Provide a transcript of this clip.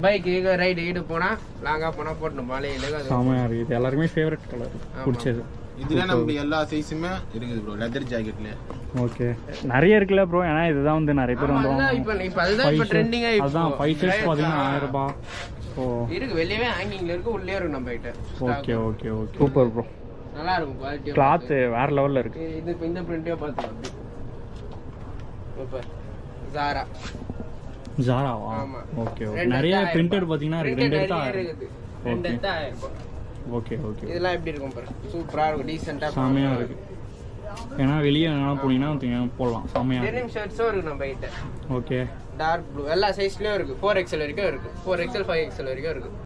Bike ride ஈடு போனா லாங்கா போனா போட்டணும் மலையில அது செமையாக இருக்குது இது எல்லாருமே ஃபேவரட் கலர் பிடிச்சது இதுல நம்ம எல்லா சைஸுமே இருக்குது ப்ரோ லெதர் ஜாக்கெட்ல ஓகே நிறைய இருக்குல்ல ப்ரோ ஏன்னா இதுதான் வந்து நிறைய பேர் ஆமா, வந்து அதுதான் இப்ப இப்ப அதுதான் இப்ப ட்ரெண்டிங்கா அதுதான் ஃபைவ் சைஸ் பார்த்தீங்கன்னா ஆயிரம் ரூபாய் ஓ இருக்கு வெளியவே ஹேங்கிங்ல இருக்கு உள்ளே இருக்கு நம்ம கிட்ட okay okay okay super bro நல்லா இருக்கும் குவாலிட்டி கிளாத்து வேற லெவலில் இருக்கு இது இப்ப இந்த பிரிண்டே பார்த்துக்கலாம் இப்ப ஜாரா ஜாராவா ஆமா. ஓகே ஓகே ரெண்டு நிறைய எடுத்தா பிரிண்டட் ஆயிரம் பார்த்தீங்கன்னா இருக்கு Printed ரெண்டு எடுத்தா நிறைய ஆயிரம். இருக்குது ரெண்டு ஓகே எடுத்தா ஆயிரம் ரூபாய். ஓகே ஓகே இதெல்லாம் எப்படி இருக்கும் பாரு சூப்பரா இருக்கும் டீசெண்டா செமையா இருக்கு ஏன்னா வெளியே எங்கன்னா போனீங்கன்னா பார்த்தீங்கன்னா போடலாம் செமையா இருக்கு டெனிம் ஷர்ட்ஸும் இருக்கு நம்ம கிட்ட ஓகே டார்க் ப்ளூ எல்லா சைஸ்லயும் இருக்கு ஃபோர் எக்ஸ்எல் வரைக்கும் இருக்கு ஃபோர் எக்ஸ்எல் ஃபைவ் எக்ஸ்எல் வரைக்கும் இருக்கு